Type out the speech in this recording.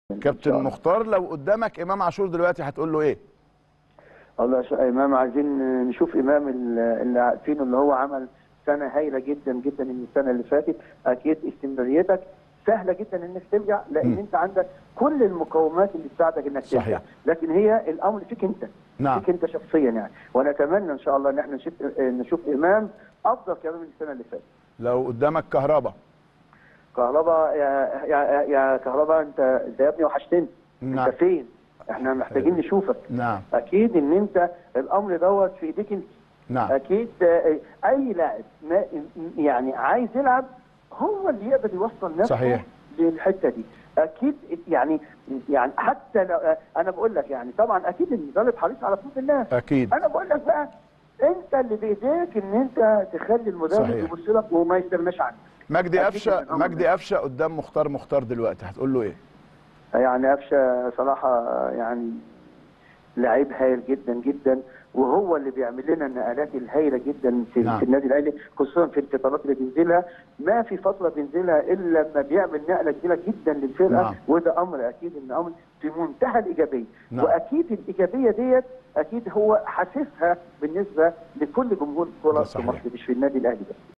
كابتن مختار لو قدامك امام عاشور دلوقتي هتقول له ايه الله يا امام عايزين نشوف امام اللي عارفينه اللي هو عمل سنه هايله جدا جدا من السنه اللي فاتت اكيد استمراريتك سهله جدا انك ترجع لان م. انت عندك كل المقومات اللي تساعدك انك ترجع صحيح. لكن هي الامر فيك انت نعم. فيك انت شخصيا يعني ونتمنى ان شاء الله ان احنا نشوف نشوف امام افضل كمان من السنه اللي فاتت لو قدامك كهربا كهربا يا يا يا كهربا انت انت يا ابني وحشتني نعم. انت فين؟ احنا محتاجين نشوفك نعم اكيد ان انت الامر دوت في ايديك انت نعم اكيد آه، اي لاعب ما يعني عايز يلعب هو اللي يقدر يوصل نفسه صحيح. للحته دي اكيد يعني يعني حتى لو آه، انا بقول لك يعني طبعا اكيد المدرب حريص على فوز الناس اكيد انا بقول لك بقى انت اللي بايديك ان انت تخلي المدرب صحيح. يبص لك وما يستغناش عنك مجدي أكيد قفشه الأمر مجدي قفشه قدام مختار مختار دلوقتي هتقول له ايه يعني قفشه صراحه يعني لعيب هايل جدا جدا وهو اللي بيعمل لنا النقلات الهايله جدا في, نعم. في النادي الاهلي خصوصا في الفترات اللي بينزلها ما في فتره بينزلها الا لما بيعمل نقله كبيره جدا للفرقه نعم. وده امر اكيد ان امر في منتهى الايجابيه نعم. واكيد الايجابيه ديت اكيد هو حاسسها بالنسبه لكل جمهور ده الكره في صحيح. مصر مش في النادي الاهلي بس